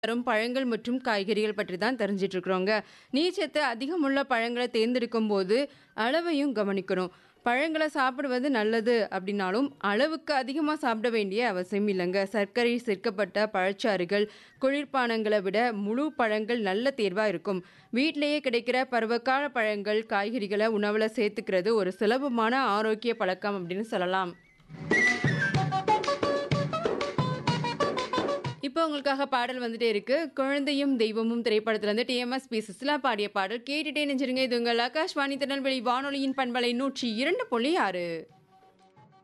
தரும் பழங்கள் மற்றும் காய்கறிகள் பற்றி தான் தெரிஞ்சிட்டு இருக்கிறோங்க நீர்ச்சத்து அதிகமுள்ள பழங்களை தேர்ந்தெடுக்கும் போது அளவையும் கவனிக்கணும் பழங்களை சாப்பிடுவது நல்லது அப்படின்னாலும் அளவுக்கு அதிகமாக சாப்பிட வேண்டிய அவசியம் இல்லைங்க சர்க்கரை சேர்க்கப்பட்ட பழச்சாறுகள் குளிர்பானங்களை விட முழு பழங்கள் நல்ல தேர்வாக இருக்கும் வீட்டிலேயே கிடைக்கிற பருவகால பழங்கள் காய்கறிகளை உணவில் சேர்த்துக்கிறது ஒரு சுலபமான ஆரோக்கிய பழக்கம் அப்படின்னு சொல்லலாம் இப்போ உங்களுக்காக பாடல் வந்துட்டே இருக்கு குழந்தையும் தெய்வமும் திரைப்படத்துல இருந்து டிஎம்எஸ் பி சிஸ்லா பாடிய பாடல் கேட்டுட்டே நெஞ்சிருங்க இது உங்கள் ஆகாஷ்வாணி திருநெல்வேலி வானொலியின் பண்பலை நூற்றி இரண்டு புள்ளி ஆறு